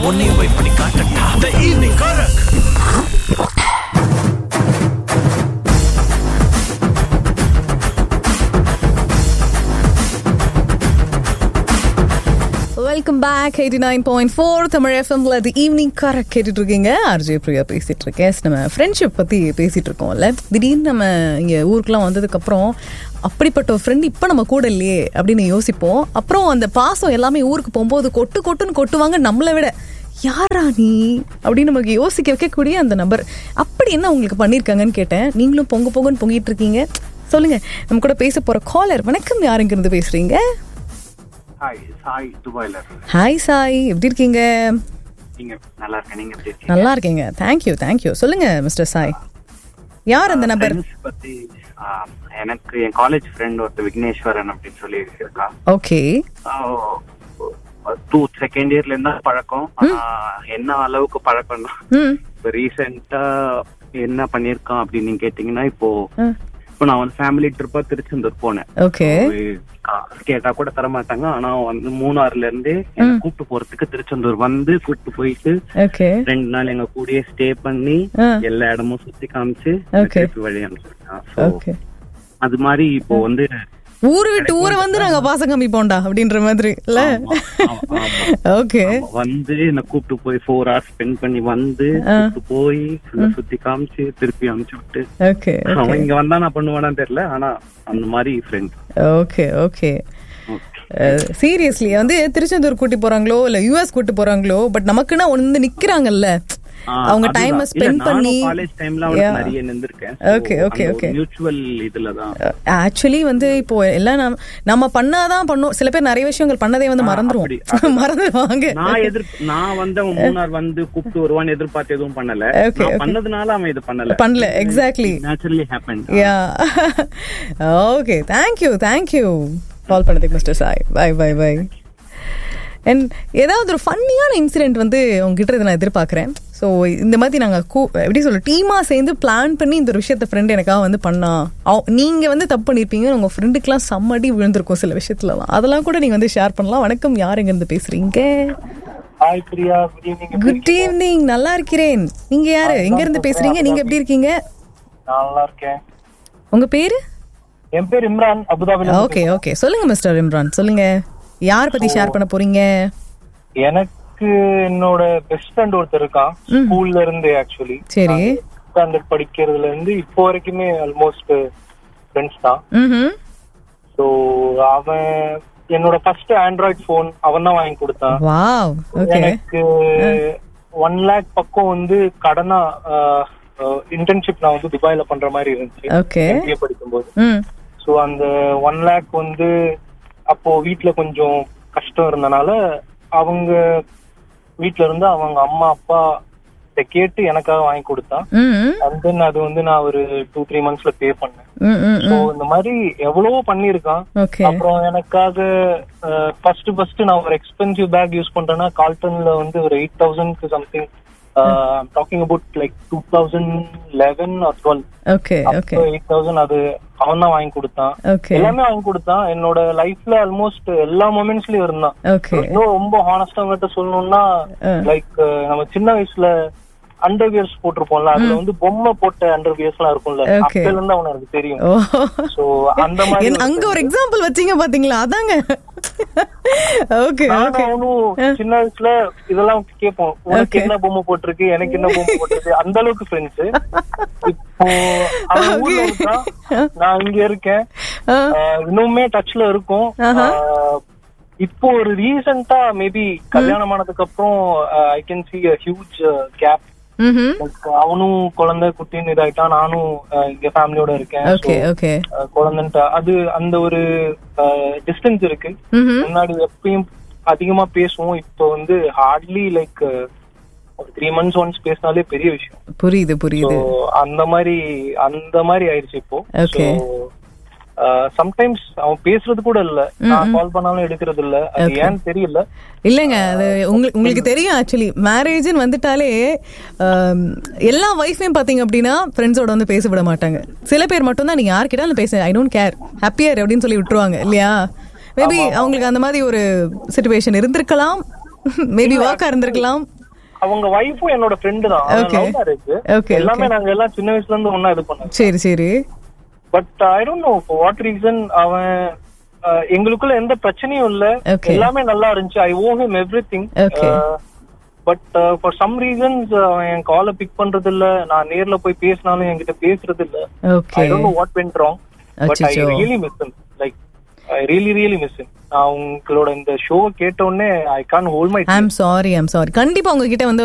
உன்னையும் போய் பண்ணி காட்டட்டா த ஈவினிங் கரக் welcome back eighty nine point four Tamil எஃப்எம்ல தி ஈவினிங் கரெக்ட் கேட்டுட்டு இருக்கீங்க ஆர்ஜே பிரியா பேசிட்டு இருக்கேன் நம்ம ஃப்ரெண்ட்ஷிப் பத்தி பேசிட்டு இருக்கோம்ல திடீர்னு நம்ம இங்க ஊருக்குலாம் வந்ததுக்கு அப்புறம் அப்படிப்பட்ட ஒரு ஃப்ரெண்ட் இப்போ நம்ம கூட இல்லையே அப்படின்னு யோசிப்போம் அப்புறம் அந்த பாசம் எல்லாமே ஊருக்கு போகும்போது கொட்டு கொட்டுன்னு கொட்டுவாங்க நம்மளை விட யாரா நீ அப்படின்னு நமக்கு யோசிக்க வைக்கக்கூடிய அந்த நபர் அப்படி என்ன உங்களுக்கு பண்ணியிருக்காங்கன்னு கேட்டேன் நீங்களும் பொங்க பொங்கன்னு பொங்கிட்டு இருக்கீங்க சொல்லுங்க நம்ம கூட பேச போற காலர் வணக்கம் யாருங்க இருந்து பேசுறீங்க ஹாய் சாய் துபாயில இருந்து ஹாய் சாய் எப்படி இருக்கீங்க நீங்க நல்லா இருக்கேன் நீங்க எப்படி இருக்கீங்க நல்லா இருக்கீங்க தேங்க்யூ தேங்க்யூ சொல்லுங்க மிஸ்டர் சாய் யார் அந்த நபர் Friends பத்தி ஆ, எனக்கு என் காலேஜ் ஃப்ரெண்ட் ஒருத்தர் விக்னேஸ்வரன் அப்படின்னு சொல்லி இருக்கா ஓகே டூ செகண்ட் இயர்ல இருந்தா பழக்கம் ஆனா என்ன அளவுக்கு பழக்கம்னா ம் இப்போ ரீசெண்டா என்ன பண்ணிருக்கான் அப்படின்னு நீங்க கேட்டீங்கன்னா இப்போ ஆ. இப்போ நான் வந்து ஃபேமிலி ட்ரிப்பா திருச்செந்தூர் போனேன் ஓகே காசு கேட்டா கூட தர மாட்டாங்க ஆனா வந்து மூணாறுல இருந்து என்ன கூப்பிட்டு போறதுக்கு திருச்செந்தூர் வந்து கூப்பிட்டு போயிட்டு ஓகே ரெண்டு நாள் எங்க கூடயே ஸ்டே பண்ணி ஆ. எல்லா இடமும் சுத்தி காமிச்சு Okay. திருப்பி வழி அனுப்பிச்சிருக்கான் So, ஓகே அது மாதிரி இப்போ வந்து ஊரு விட்டு ஊரை வந்து நாங்க பாசம் காமிப்போம்டா அப்படின்ற மாதிரி இல்ல ஆமா, ஆமா, ஆமா. ஓகே ஆமா, வந்து என்ன கூப்பிட்டு போய் ஃபோர் ஹவர்ஸ் ஸ்பெண்ட் பண்ணி வந்து கூப்பிட்டு போய் full ஆ சுத்தி காமிச்சு திருப்பி அனுப்பிச்சு விட்டு ஓகே அவன் இங்க வந்தா நான் பண்ணுவானான்னு தெரியல ஆனா அந்த மாதிரி ஃப்ரெண்ட் ஓகே ஓகே சீரியஸ்லி வந்து திருச்செந்தூர் கூட்டி போறாங்களோ இல்ல யூஎஸ் கூட்டி போறாங்களோ பட் நமக்குன்னா ஒண்ணு நிக்கிறாங்கல்ல அவங்க டைம் ஸ்பெண்ட் பண்ணி காலேஜ் டைம்ல அவனுக்கு Yeah. நிறைய நின்றுருக்கேன் Okay, okay, okay. மியூச்சுவல் இதுலதான் ஆக்சுவலி வந்து இப்போ எல்லாம் நம்ம நம்ம பண்ணாதான் பண்ணும் சில பேர் நிறைய விஷயங்கள் பண்ணதே வந்து மறந்துருவோம் அப்படி, அதுதான். மறந்துடுவாங்க நான் எதிர் நான் வந்து அவன் மூணார் வந்து கூப்பிட்டு வருவான்னு எதிர்பார்த்து எதுவும் பண்ணல Okay, நான் okay. பண்ணதுனால அவன் இது பண்ணல பண்ணல exactly naturally happen yeah okay thank you thank you call பண்ணதுக்கு mister Sai bye bye bye and ஏதாவது ஒரு ஃபன்னியான இன்சிடென்ட் வந்து உங்ககிட்ட இதை நான் எதிர்பார்க்குறேன் ஸோ இந்த மாதிரி நாங்கள் கூ எப்படி சொல்ல டீமாக சேர்ந்து பிளான் பண்ணி இந்த ஒரு விஷயத்த ஃப்ரெண்ட் எனக்காக வந்து பண்ணா நீங்கள் வந்து தப்பு பண்ணியிருப்பீங்க உங்கள் ஃப்ரெண்டுக்கெலாம் செம்மடி விழுந்திருக்கும் சில விஷயத்துலலாம் அதெல்லாம் கூட நீங்கள் வந்து ஷேர் பண்ணலாம் வணக்கம் யார் எங்கேருந்து பேசுகிறீங்க hi Priya good evening good evening நல்லா இருக்கிறேன் நீங்கள் யார் எங்கேருந்து பேசுகிறீங்க நீங்கள் எப்படி இருக்கீங்க நான் நல்லா இருக்கேன் உங்கள் பேர் என் பேர் இம்ரான் அபுதாபில ஓகே ஓகே சொல்லுங்க மிஸ்டர் இம்ரான் சொல்லுங்க யார் பத்தி ஷேர் பண்ண போறீங்க எனக்கு என்னோட பெஸ்ட் ஃப்ரெண்ட் ஒருத்தர் இருக்கான் ஸ்கூல்ல இருந்து ஆக்சுவலி சரி ஸ்டாண்டர்ட் படிக்கிறதுல இருந்து இப்போ வரைக்குமே ஆல்மோஸ்ட் ஃப்ரெண்ட்ஸ் தான் ம்ஹும் ஸோ அவன் என்னோட ஃபர்ஸ்ட் ஆண்ட்ராய்ட் ஃபோன் அவன் தான் வாங்கி கொடுத்தான் வாவ் ஓகே எனக்கு ஒன் லேக் பக்கம் வந்து கடனா இன்டர்ன்ஷிப் நான் வந்து துபாயில பண்ற மாதிரி இருந்துச்சு ஓகே MBA படிக்கும்போது ம் ஸோ அந்த ஒன் லேக் வந்து அப்போ வீட்ல கொஞ்சம் கஷ்டம் இருந்தனால அவங்க வீட்ல இருந்து அவங்க அம்மா அப்பா கிட்ட கேட்டு எனக்காக வாங்கி கொடுத்தான் ம் அண்ட் தென் அது வந்து நான் ஒரு டூ த்ரீ மந்த்ஸ்ல பே பண்ணேன் ம் ம் ஸோ இந்த மாதிரி எவ்வளவோ பண்ணியிருக்கான் ஓகே அப்புறம் எனக்காக ஃபர்ஸ்ட் ஃபர்ஸ்ட் நான் ஒரு எக்ஸ்பென்சிவ் பேக் யூஸ் பண்றேன்னா கால்டன்ல வந்து ஒரு எயிட் தௌசண்ட்க்கு something talking about like two thousand eleven or twelve okay okay eight thousand அது அவன் தான் வாங்கி கொடுத்தான் ஓகே எல்லாமே வாங்கி கொடுத்தான் என்னோட லைஃப்ல ஆல்மோஸ்ட் எல்லா மொமெண்ட்ஸ்லயும் இருந்தான் ஓகே இன்னும் ரொம்ப ஹானஸ்டா கிட்ட சொல்லணும்னா லைக் நம்ம சின்ன வயசுல அண்டர்வியர்ஸ் போட்டிருப்போம்ல அதுல வந்து பொம்மை போட்ட அண்டர்வியர்ஸ் எல்லாம் இருக்கும்ல Okay. அப்பல இருந்து அவனுக்கு எனக்கு தெரியும் ஓ சோ அந்த மாதிரி என்- அங்க ஒரு எக்ஸாம்பிள் வச்சீங்க பாத்தீங்களா அதாங்க ஓகே நானும் ஓகே அவனும் சின்ன வயசுல இதெல்லாம் கேட்போம் உனக்கு Okay. என்ன பொம்மை போட்டிருக்கு எனக்கு என்ன பொம்மை போட்டிருக்கு அந்த அளவுக்கு ஃப்ரெண்ட்ஸ் இப்போ அவன் ஊர்ல Okay. இருக்கான் நான் இங்க இருக்கேன் ஆ, ஆஹ் இன்னுமே டச்ல இருக்கும் ஆஹா. ஆஹ் இப்போ ஒரு ரீசெண்டா மேபி கல்யாணம் ஆனதுக்கு அப்புறம் I can see huge gap ம்ஹும் அவனும் குழந்தை குட்டின்னு இதாயிட்டான் நானும் ஆஹ் இங்க ஃபேமிலியோட இருக்கேன் ஓகே So, ஓகே ஆஹ் குழந்தைன்ட்டு அது அந்த ஒரு டிஸ்டன்ஸ் இருக்கு ம்ஹும் முன்னாடி எப்பயும் அதிகமா பேசுவோம் இப்போ வந்து ஹார்ட்லி லைக் ஒரு த்ரீ மந்த்ஸ் ஒன்ஸ் பேசினாலே பெரிய விஷயம் புரியுது ஸோ புரியுது அந்த மாதிரி அந்த மாதிரி ஆயிடுச்சு இப்போ Okay. சம்டைம்ஸ் அவன் பேசுறது கூட இல்ல நான் கால் பண்ணாலும் எடுக்கிறது இல்ல அது ஏன்னு தெரியல இல்லைங்க அது உங்களுக்கு உங்களுக்கு தெரியும் ஆக்சுவலி மேரேஜ்னு வந்துட்டாலே ஆம், எல்லா ஒய்ஃபையும் பாத்தீங்க அப்படின்னா ஃப்ரெண்ட்ஸோட வந்து பேச விட மாட்டாங்க சில பேர் மட்டும் தான் நீங்க யார்கிட்டாலும் பேச ஐ டோன்ட் கேர் ஹாப்பியர் அப்படின்னு சொல்லி விட்டுருவாங்க இல்லையா மேபி அவங்களுக்கு அந்த மாதிரி ஒரு சுச்சுவேஷன் இருந்திருக்கலாம் மேபி ஒர்க்கா இருந்திருக்கலாம் அவங்க ஒய்ஃபும் என்னோட ஃப்ரெண்டு தான் Okay. லவ் மேரேஜ் Okay, எல்லாமே okay. நாங்க எல்லாம் சின்ன வயசுல இருந்து ஒண்ணா இது பண்ணோம் சரி சரி but I don't know for what reason அவன் அஹ், எங்களுக்குள்ள எந்த பிரச்சனையும் இல்ல Okay. எல்லாமே நல்லா இருந்துச்சு I owe him everything Okay. But for some reasons அவன் என் காலை பிக் பண்றது இல்ல நான் நேர்ல போய் பேசினாலும் என்கிட்ட பேசுறது இல்ல I okay don't know what went wrong but I அச்சச்சோ. Really miss him like I really really miss him நான் உங்களோட இந்த ஷோவை கேட்ட உடனே I can hold my I'm sorry I'm sorry கண்டிப்பா உங்ககிட்ட வந்து